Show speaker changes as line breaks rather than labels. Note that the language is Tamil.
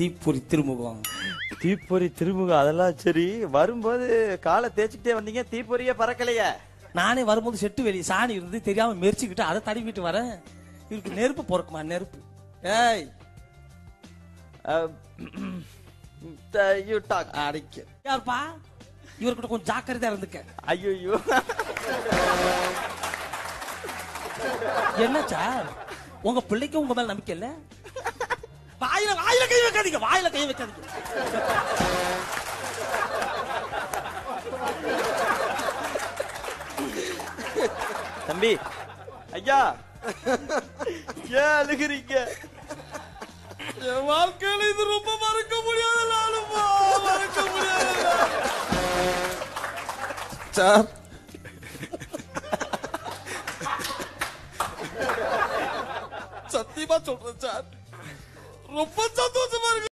தீப்பொறி திருமுகம்
தீப்பொறி திருமுகம் அதெல்லாம் சரி வரும்போது காலை தேய்ச்சிக்கிட்டே வந்தீங்க தீப்பொறியே பறக்கலையே
நானே வரும்போது செட்டு வெளியே சாணி இருந்து தெரியாம மெரிச்சுக்கிட்டு அதை தடவிட்டு வரேன் இவருக்கு நெருப்பு பொறுக்குமா நெருப்பு ஏய்
யூ டாக்
அடிக்க யாருப்பா இவர்கிட்ட கொஞ்சம் ஜாக்கிரதையா இருந்துக்க
ஐயோ
என்ன சார் உங்க பிள்ளைக்கு உங்க மேல நம்பிக்கை இல்ல வாயில வாயில கை வைக்காதீங்க வாயில கை வைக்காதீங்க
தம்பி ஐயா ஏன் அழுகுறீங்க
என் வாழ்க்கையில இது ரொம்ப மறக்க முடியாத நாளுப்பா மறக்க முடியாத சார் சத்தியமா சொல்றேன் சார் ரொம்ப சந்தோஷமா இருக்கு